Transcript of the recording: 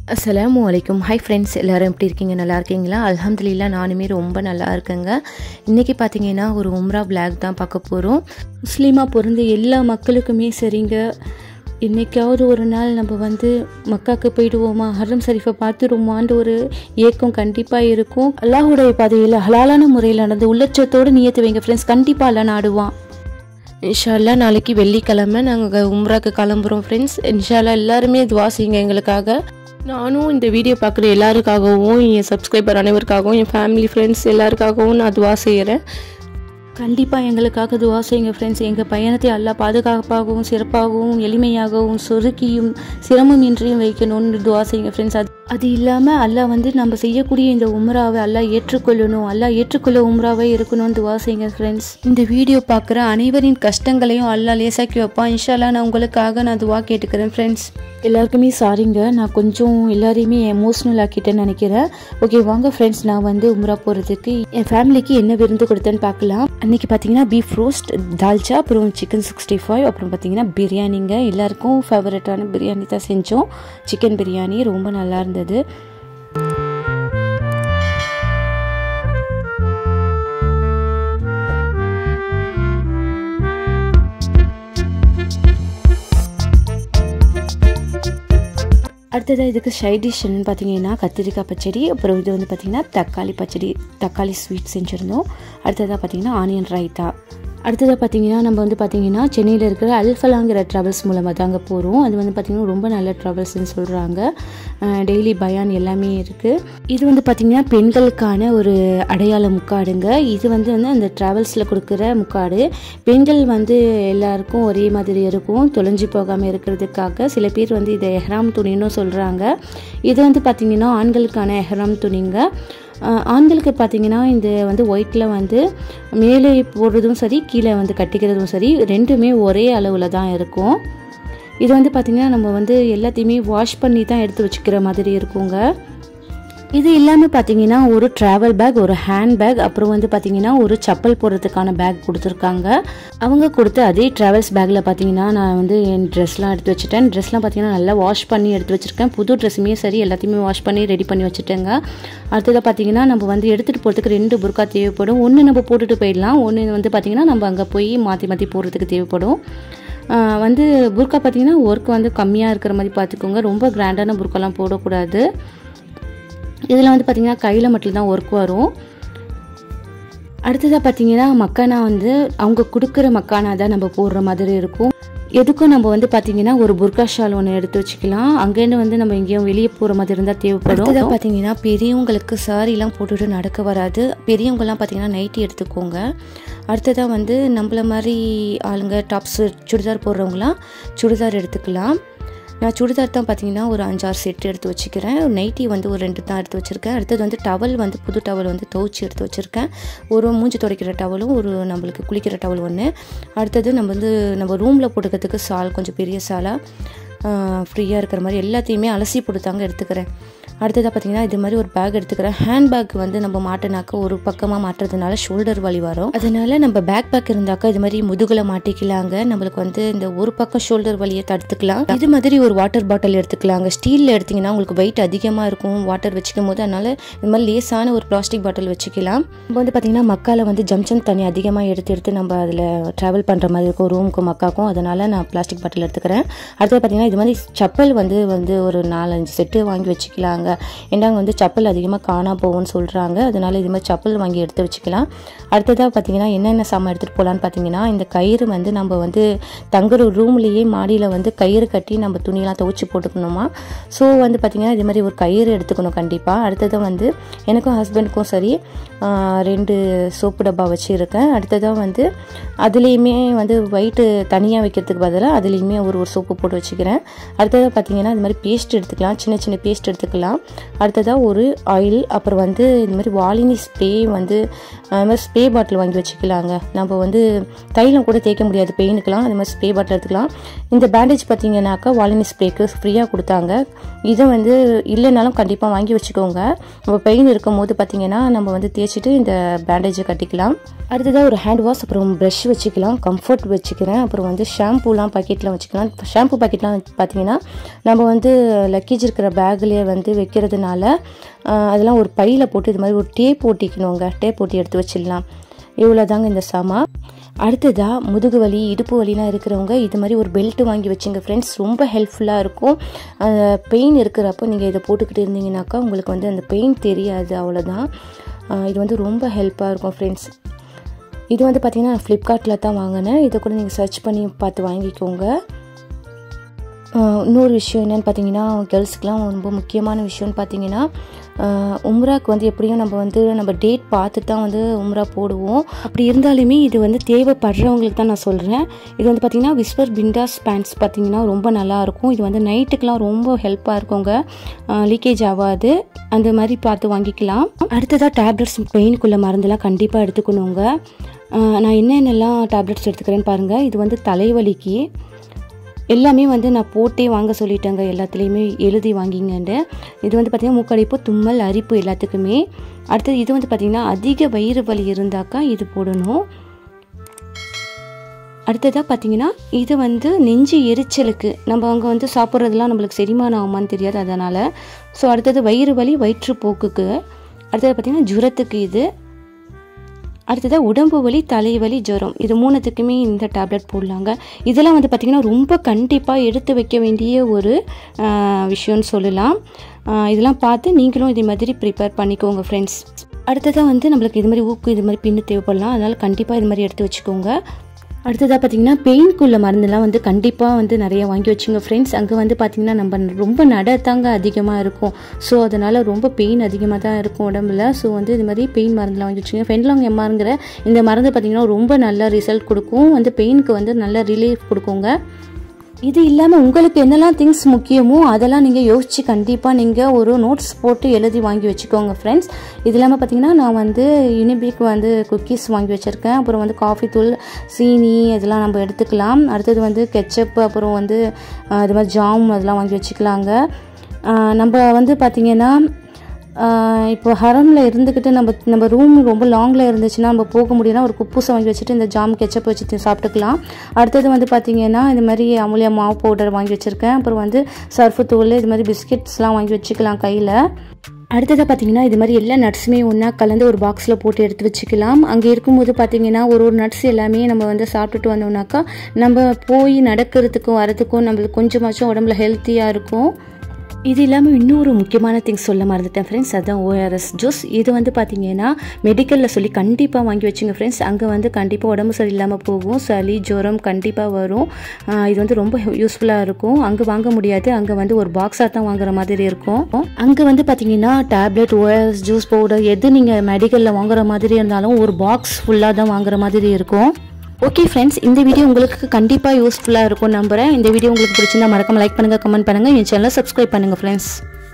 அஸ்ஸலாமு அலைக்கும் hi friends எல்லோரும் எப்படி இருக்கீங்க நல்லா இருக்கீங்களா அல்ஹம்துலில்லா நானுமே ரொம்ப நல்லா இருக்கேங்க இன்றைக்கி பார்த்தீங்கன்னா ஒரு உம்ரா பிளாக் தான் பார்க்க போகிறோம் முஸ்லீமாக பிறந்த எல்லா மக்களுக்குமே சரிங்க என்றைக்காவது ஒரு நாள் நம்ம வந்து மக்காவுக்கு போயிடுவோமா ஹரம் ஷரீஃபை பார்த்துருவோமான்ற ஒரு ஏக்கம் கண்டிப்பாக இருக்கும் அல்லாஹுடைய பாதையில் ஹலாலான முறையில் நடந்து உள்ளச்சத்தோடு நியத்து வைங்க ஃப்ரெண்ட்ஸ் கண்டிப்பாக அல்ல நாடுவான் இன்ஷால்லா நாளைக்கு வெள்ளிக்கிழமை நாங்கள் உம்ராக்கு கிளம்புறோம் ஃப்ரெண்ட்ஸ் இன்ஷால்லா எல்லாருமே துவா செய்யுங்க எங்களுக்காக நானும் இந்த வீடியோ பார்க்குற எல்லாருக்காகவும் என் சப்ஸ்கிரைபர் அனைவருக்காகவும் என் ஃபேமிலி ஃப்ரெண்ட்ஸ் எல்லாருக்காகவும் நான் துவா செய்கிறேன் கண்டிப்பாக எங்களுக்காக துவா செய்யுங்க ஃப்ரெண்ட்ஸ் எங்கள் பயணத்தை எல்லாம் பாதுகாப்பாகவும் சிறப்பாகவும் எளிமையாகவும் சுருக்கியும் சிரமமின்றியும் வைக்கணும்னு துவா செய்யுங்க ஃப்ரெண்ட்ஸ் அது அது இல்லாமல் அல்லாஹ் வந்து நம்ம செய்யக்கூடிய இந்த உம்ராவை அல்லாஹ் ஏற்றுக்கொள்ளணும் அல்லாஹ் ஏற்றுக்கொள்ள உம்ராவே இருக்கணும்னு துவா செய்யுங்க ஃப்ரெண்ட்ஸ் இந்த வீடியோ பார்க்குற அனைவரின் கஷ்டங்களையும் அல்லாஹ் லேசாக்கி வைப்பான் இன்ஷால்லா நான் உங்களுக்காக நான் துவா கேட்டுக்கிறேன் ஃப்ரெண்ட்ஸ் எல்லாருக்குமே சாரிங்க நான் கொஞ்சம் எல்லாரையுமே எமோஷ்னல் ஆக்கிட்டேன்னு நினைக்கிறேன் ஓகே வாங்க ஃப்ரெண்ட்ஸ் நான் வந்து உம்ரா போகிறதுக்கு என் ஃபேமிலிக்கு என்ன விருந்து கொடுத்தேன்னு பார்க்கலாம் அன்றைக்கி பார்த்தீங்கன்னா பீஃப் ரோஸ்ட் தால்ச்சா அப்புறம் சிக்கன் சிக்ஸ்டி ஃபைவ் அப்புறம் பார்த்தீங்கன்னா பிரியாணிங்க எல்லாருக்கும் ஃபேவரட்டான பிரியாணி தான் செஞ்சோம் சிக்கன் பிரியாணி ரொம்ப நல்லா இருந்தது அடுத்ததாக இதுக்கு சைட் டிஷ் என்னன்னு பார்த்தீங்கன்னா கத்திரிக்காய் பச்சடி அப்புறம் இது வந்து பார்த்திங்கன்னா தக்காளி பச்சடி தக்காளி ஸ்வீட் செஞ்சுருந்தோம் அடுத்ததாக பார்த்தீங்கன்னா ஆனியன் ரைத்தா அடுத்ததாக பார்த்தீங்கன்னா நம்ம வந்து பார்த்தீங்கன்னா சென்னையில் இருக்கிற அல்ஃபலாங்கிற ட்ராவல்ஸ் மூலமாக தாங்க போகிறோம் அது வந்து பார்த்திங்கன்னா ரொம்ப நல்ல ட்ராவல்ஸ்னு சொல்கிறாங்க டெய்லி பயான் எல்லாமே இருக்குது இது வந்து பார்த்திங்கன்னா பெண்களுக்கான ஒரு அடையாள முக்காடுங்க இது வந்து வந்து அந்த ட்ராவல்ஸில் கொடுக்குற முக்காடு பெண்கள் வந்து எல்லாருக்கும் ஒரே மாதிரி இருக்கும் தொலைஞ்சு போகாமல் இருக்கிறதுக்காக சில பேர் வந்து இதை எஹ்ராம் துணின்னு சொல்கிறாங்க இது வந்து பார்த்திங்கன்னா ஆண்களுக்கான எஹ்ராம் துணிங்க ஆண்களுக்கு பார்த்தீங்கன்னா இந்த வந்து ஒயிட்டில் வந்து மேலே போடுறதும் சரி கீழே வந்து கட்டிக்கிறதும் சரி ரெண்டுமே ஒரே அளவில் தான் இருக்கும் இது வந்து பார்த்திங்கன்னா நம்ம வந்து எல்லாத்தையுமே வாஷ் பண்ணி தான் எடுத்து வச்சுக்கிற மாதிரி இருக்குங்க இது இல்லாமல் பார்த்தீங்கன்னா ஒரு ட்ராவல் பேக் ஒரு ஹேண்ட் பேக் அப்புறம் வந்து பார்த்தீங்கன்னா ஒரு செப்பல் போடுறதுக்கான பேக் கொடுத்துருக்காங்க அவங்க கொடுத்த அதே ட்ராவல்ஸ் பேக்கில் பார்த்தீங்கன்னா நான் வந்து என் ட்ரெஸ்லாம் எடுத்து வச்சுட்டேன் ட்ரெஸ்லாம் பார்த்தீங்கன்னா நல்லா வாஷ் பண்ணி எடுத்து வச்சுருக்கேன் புது ட்ரெஸ்ஸுமே சரி எல்லாத்தையுமே வாஷ் பண்ணி ரெடி பண்ணி வச்சுட்டேங்க அடுத்ததாக பார்த்தீங்கன்னா நம்ம வந்து எடுத்துகிட்டு போகிறதுக்கு ரெண்டு புர்க்கா தேவைப்படும் ஒன்று நம்ம போட்டுட்டு போயிடலாம் ஒன்று வந்து பார்த்திங்கன்னா நம்ம அங்கே போய் மாற்றி மாற்றி போடுறதுக்கு தேவைப்படும் வந்து புர்க்கா பார்த்திங்கன்னா ஒர்க் வந்து கம்மியாக இருக்கிற மாதிரி பார்த்துக்கோங்க ரொம்ப கிராண்டான புர்க்காலாம் போடக்கூடாது இதில் வந்து பார்த்திங்கன்னா கையில் மட்டும்தான் ஒர்க் வரும் அடுத்ததாக பார்த்தீங்கன்னா மக்கானா வந்து அவங்க கொடுக்குற மக்கானா தான் நம்ம போடுற மாதிரி இருக்கும் எதுக்கும் நம்ம வந்து பார்த்தீங்கன்னா ஒரு புர்கா ஷால் ஒன்று எடுத்து வச்சுக்கலாம் அங்கேருந்து வந்து நம்ம எங்கேயும் வெளியே போகிற மாதிரி இருந்தால் தேவைப்படும் அடுத்ததாக பார்த்தீங்கன்னா பெரியவங்களுக்கு சாரிலாம் போட்டுட்டு நடக்க வராது பெரியவங்கலாம் பார்த்தீங்கன்னா நைட்டி எடுத்துக்கோங்க அடுத்ததாக வந்து நம்மள மாதிரி ஆளுங்க டாப்ஸ் சுடிதார் போடுறவங்களாம் சுடிதார் எடுத்துக்கலாம் நான் சுடிதார் தான் பார்த்தீங்கன்னா ஒரு அஞ்சாறு செட்டு எடுத்து வச்சுக்கிறேன் நைட்டி வந்து ஒரு ரெண்டு தான் எடுத்து வச்சுருக்கேன் அடுத்தது வந்து டவல் வந்து புது டவல் வந்து துவச்சி எடுத்து வச்சுருக்கேன் ஒரு மூஞ்சி துடைக்கிற டவலும் ஒரு நம்மளுக்கு குளிக்கிற டவல் ஒன்று அடுத்தது நம்ம வந்து நம்ம ரூமில் போட்டுக்கிறதுக்கு சால் கொஞ்சம் பெரிய சாலாக ஃப்ரீயாக இருக்கிற மாதிரி எல்லாத்தையுமே அலசி போட்டு தாங்க எடுத்துக்கிறேன் அடுத்ததாக பார்த்தீங்கன்னா இது மாதிரி ஒரு பேக் எடுத்துக்கிறேன் ஹேண்ட் பேக் வந்து நம்ம மாட்டினாக்க ஒரு பக்கமாக மாட்டுறதுனால ஷோல்டர் வலி வரும் அதனால நம்ம பேக் பேக் இருந்தாக்கா இது மாதிரி முதுகில் மாட்டிக்கலாங்க நம்மளுக்கு வந்து இந்த ஒரு பக்கம் ஷோல்டர் வலியை தடுத்துக்கலாம் இது மாதிரி ஒரு வாட்டர் பாட்டில் எடுத்துக்கலாங்க ஸ்டீலில் எடுத்திங்கன்னா உங்களுக்கு வெயிட் அதிகமாக இருக்கும் வாட்டர் வச்சுக்கும் போது அதனால இது மாதிரி லேசான ஒரு பிளாஸ்டிக் பாட்டில் வச்சுக்கலாம் நம்ம வந்து பார்த்தீங்கன்னா மக்கால வந்து ஜம்சம் தண்ணி அதிகமாக எடுத்து எடுத்து நம்ம அதில் ட்ராவல் பண்ணுற மாதிரி இருக்கும் ரூமுக்கும் மக்காக்கும் அதனால நான் பிளாஸ்டிக் பாட்டில் எடுத்துக்கிறேன் அடுத்தது பார்த்தீங்கன்னா இது மாதிரி செப்பல் வந்து வந்து ஒரு நாலஞ்சு செட்டு வாங்கி வச்சுக்கலாங்க ஏன்னா வந்து செப்பல் அதிகமாக காணா போகும்னு சொல்கிறாங்க அதனால இது மாதிரி செப்பல் வாங்கி எடுத்து வச்சுக்கலாம் அடுத்ததாக பார்த்தீங்கன்னா என்னென்ன சாமான் எடுத்துகிட்டு போகலான்னு பார்த்தீங்கன்னா இந்த கயிறு வந்து நம்ம வந்து தங்குற ரூம்லேயே மாடியில் வந்து கயிறு கட்டி நம்ம துணியெல்லாம் துவச்சி போட்டுக்கணுமா ஸோ வந்து பார்த்திங்கன்னா இது மாதிரி ஒரு கயிறு எடுத்துக்கணும் கண்டிப்பாக அடுத்ததாக வந்து எனக்கும் ஹஸ்பண்டுக்கும் சரி ரெண்டு சோப்பு டப்பா வச்சுருக்கேன் அடுத்ததாக வந்து அதுலேயுமே வந்து ஒயிட்டு தனியாக வைக்கிறதுக்கு பதிலாக அதுலேயுமே ஒரு ஒரு சோப்பு போட்டு வச்சுக்கிறேன் அடுத்ததாக பார்த்தீங்கன்னா இது மாதிரி பேஸ்ட் எடுத்துக்கலாம் சின்ன சின்ன பேஸ்ட் எடுத்துக்கலாம் அடுத்ததாக ஒரு ஆயில் அப்புறம் வந்து இது மாதிரி வாலினி ஸ்ப்ரே வந்து அது மாதிரி ஸ்ப்ரே பாட்டில் வாங்கி வச்சுக்கலாங்க நம்ம வந்து தைலம் கூட தேய்க்க முடியாது பெயினுக்கெலாம் அது மாதிரி ஸ்ப்ரே பாட்டில் எடுத்துக்கலாம் இந்த பேண்டேஜ் பார்த்தீங்கன்னாக்கா வாலினி ஸ்ப்ரேக்கு ஃப்ரீயாக கொடுத்தாங்க இதை வந்து இல்லைனாலும் கண்டிப்பாக வாங்கி வச்சுக்கோங்க நம்ம பெயின் இருக்கும் போது பார்த்தீங்கன்னா நம்ம வந்து தேய்ச்சிட்டு இந்த பேண்டேஜை கட்டிக்கலாம் அடுத்ததாக ஒரு ஹேண்ட் வாஷ் அப்புறம் ப்ரஷ் வச்சுக்கலாம் கம்ஃபர்ட் வச்சுக்கிறேன் அப்புறம் வந்து ஷாம்பூலாம் பாக்கெட்டில் வச்சுக்கலாம் ஷாம்பு பாக்கெட்லாம் பார்த்தீங்கன்னா நம்ம வந்து லக்கேஜ் இருக்கிற பேக்லேயே வந்து வைக்கிறதுனால ஆஹ், அதெல்லாம் ஒரு பையில் போட்டு இது மாதிரி ஒரு டேப் ஒட்டிக்கணுங்க டேப் ஒட்டி எடுத்து வச்சிடலாம் இவ்வளோ தாங்க இந்த சாமா அடுத்ததா முதுகு வலி இடுப்பு வலிலாம் இருக்கிறவங்க இது மாதிரி ஒரு பெல்ட் வாங்கி வச்சுங்க ஃப்ரெண்ட்ஸ் ரொம்ப ஹெல்ப்ஃபுல்லாக இருக்கும் பெயின் இருக்கிறப்போ நீங்கள் இதை போட்டுக்கிட்டு இருந்தீங்கன்னாக்கா உங்களுக்கு வந்து அந்த பெயின் தெரியாது அவ்வளோதான் ஆஹ் இது வந்து ரொம்ப ஹெல்ப்பாக இருக்கும் ஃப்ரெண்ட்ஸ் இது வந்து பார்த்தீங்கன்னா ஃப்ளிப்கார்ட்டில் தான் வாங்கினேன் இதை கூட நீங்கள் சர்ச் பண்ணி பார்த்து வாங்கிக்கோங்க ஆஹ் இன்னொரு விஷயம் என்னன்னு பார்த்தீங்கன்னா கேர்ள்ஸுக்குலாம் ரொம்ப முக்கியமான விஷயம்னு பார்த்தீங்கன்னா ஆஹ் உம்ராக்கு வந்து எப்படியும் நம்ம வந்து நம்ம டேட் பார்த்துட்டு தான் வந்து உம்ரா போடுவோம் அப்படி இருந்தாலுமே இது வந்து தேவைப்படுறவங்களுக்கு தான் நான் சொல்கிறேன் இது வந்து பார்த்தீங்கன்னா விஸ்வர் பிண்டாஸ் பேண்ட்ஸ் பார்த்தீங்கன்னா ரொம்ப நல்லா இருக்கும் இது வந்து நைட்டுக்கெலாம் ரொம்ப ஹெல்ப்பாக இருக்குங்க லீக்கேஜ் ஆகாது அந்த மாதிரி பார்த்து வாங்கிக்கலாம் அடுத்ததாக டேப்லெட்ஸ் பெயினுக்குள்ள மருந்தெல்லாம் கண்டிப்பாக எடுத்துக்கணுங்க ஆஹ் நான் என்னென்னலாம் டேப்லெட்ஸ் எடுத்துக்கிறேன்னு பாருங்கள் இது வந்து தலைவலிக்கு எல்லாமே வந்து நான் போட்டே வாங்க சொல்லிட்டேங்க எல்லாத்துலேயுமே எழுதி வாங்கிங்கன்ட்டு இது வந்து பார்த்திங்கன்னா மூக்கடைப்பு தும்மல் அரிப்பு எல்லாத்துக்குமே அடுத்தது இது வந்து பார்த்திங்கன்னா அதிக வயிறு வலி இருந்தாக்கா இது போடணும் அடுத்ததாக பார்த்தீங்கன்னா இது வந்து நெஞ்சு எரிச்சலுக்கு நம்ம அங்கே வந்து சாப்பிட்றதுலாம் நம்மளுக்கு செரிமானம் ஆகுமான்னு தெரியாது அதனால் ஸோ அடுத்தது வயிறு வலி வயிற்றுப்போக்குக்கு அடுத்தது பார்த்திங்கன்னா ஜுரத்துக்கு இது அடுத்ததாக உடம்பு வலி தலைவலி ஜுரம் இது மூணுத்துக்குமே இந்த டேப்லெட் போடலாங்க இதெல்லாம் வந்து பார்த்திங்கன்னா ரொம்ப கண்டிப்பாக எடுத்து வைக்க வேண்டிய ஒரு ஆஹ், விஷயம்னு சொல்லலாம் ஆஹ், இதெல்லாம் பார்த்து நீங்களும் இதே மாதிரி ப்ரிப்பேர் பண்ணிக்கோங்க ஃப்ரெண்ட்ஸ் அடுத்ததாக வந்து நம்மளுக்கு இது மாதிரி ஊக்கு இது மாதிரி பின்னு தேவைப்படலாம் அதனால் கண்டிப்பாக இது மாதிரி எடுத்து வச்சுக்கோங்க அடுத்ததாக பார்த்தீங்கன்னா பெயின்குள்ள மருந்துலாம் வந்து கண்டிப்பாக வந்து நிறைய வாங்கி வச்சுங்க ஃப்ரெண்ட்ஸ் அங்கே வந்து பார்த்தீங்கன்னா நம்ம ரொம்ப நடத்தாங்க அதிகமாக இருக்கும் ஸோ அதனால் ரொம்ப பெயின் அதிகமாக தான் இருக்கும் உடம்புல ஸோ வந்து இது மாதிரி பெயின் மருந்துலாம் வாங்கி வச்சுங்க ஃபென்லாங் எம்ஆருங்கிற இந்த மருந்து பார்த்தீங்கன்னா ரொம்ப நல்ல ரிசல்ட் கொடுக்கும் வந்து பெயினுக்கு வந்து நல்ல ரிலீஃப் கொடுக்குங்க இது இல்லாமல் உங்களுக்கு என்னெல்லாம் திங்ஸ் முக்கியமோ அதெல்லாம் நீங்கள் யோசித்து கண்டிப்பாக நீங்கள் ஒரு நோட்ஸ் போட்டு எழுதி வாங்கி வச்சுக்கோங்க ஃப்ரெண்ட்ஸ் இது இல்லாமல் பார்த்தீங்கன்னா நான் வந்து யூனிபிக் வந்து குக்கீஸ் வாங்கி வச்சுருக்கேன் அப்புறம் வந்து காஃபி தூள் சீனி இதெல்லாம் நம்ம எடுத்துக்கலாம் அடுத்தது வந்து கெச்சப் அப்புறம் வந்து ஆஹ், இது மாதிரி ஜாம் அதெல்லாம் வாங்கி வச்சுக்கலாங்க ஆஹ், நம்ம வந்து பார்த்திங்கன்னா ஆஹ் இப்போ ஹரமில் இருந்துக்கிட்டு நம்ம நம்ம ரூம் ரொம்ப லாங்கில் இருந்துச்சுன்னா நம்ம போக முடியும்னா ஒரு குப்பூசை வாங்கி வச்சுட்டு இந்த ஜாம் கெச்சப் வச்சு சாப்பிட்டுக்கலாம் அடுத்தது வந்து பார்த்திங்கன்னா இது மாதிரி அமுலியா மாவு பவுடர் வாங்கி வச்சுருக்கேன் அப்புறம் வந்து சர்ஃபு தூள் இது மாதிரி பிஸ்கெட்ஸ்லாம் வாங்கி வச்சுக்கலாம் கையில் அடுத்ததாக பார்த்தீங்கன்னா இது மாதிரி எல்லா நட்ஸுமே ஒன்றா கலந்து ஒரு பாக்ஸில் போட்டு எடுத்து வச்சுக்கலாம் அங்கே இருக்கும்போது பார்த்தீங்கன்னா ஒரு ஒரு நட்ஸ் எல்லாமே நம்ம வந்து சாப்பிட்டுட்டு வந்தோம்னாக்கா நம்ம போய் நடக்கிறதுக்கும் வரதுக்கும் நம்மளுக்கு கொஞ்சமாச்சும் உடம்புல ஹெல்த்தியாக இருக்கும் இது இல்லாமல் இன்னொரு முக்கியமான திங்ஸ் சொல்ல மறந்துட்டேன் ஃப்ரெண்ட்ஸ் அதுதான் ஓஆர்எஸ் ஜூஸ் இது வந்து பார்த்தீங்கன்னா மெடிக்கலில் சொல்லி கண்டிப்பாக வாங்கி வச்சுங்க ஃப்ரெண்ட்ஸ் அங்கே வந்து கண்டிப்பாக உடம்பு சரியில்லாமல் போகும் சளி ஜுரம் கண்டிப்பாக வரும் ஆஹ் இது வந்து ரொம்ப யூஸ்ஃபுல்லாக இருக்கும் அங்கே வாங்க முடியாது அங்கே வந்து ஒரு பாக்ஸாக தான் வாங்குற மாதிரி இருக்கும் அங்கே வந்து பார்த்தீங்கன்னா டேப்லெட் ஓஆர்எஸ் ஜூஸ் பவுடர் எது நீங்கள் மெடிக்கலில் வாங்குற மாதிரி இருந்தாலும் ஒரு பாக்ஸ் ஃபுல்லாக தான் வாங்குற மாதிரி இருக்கும் ஓகே ஃப்ரெண்ட்ஸ் இந்த வீடியோ உங்களுக்கு கண்டிப்பாக யூஸ்ஃபுல்லாக இருக்கும் நம்புறேன் இந்த வீடியோ உங்களுக்கு பிடிச்சிருந்தா மறக்காம லைக் பண்ணுங்கள் கமெண்ட் பண்ணுங்கள் என் சேனலை சப்ஸ்கிரைப் பண்ணுங்கள் ஃப்ரெண்ட்ஸ்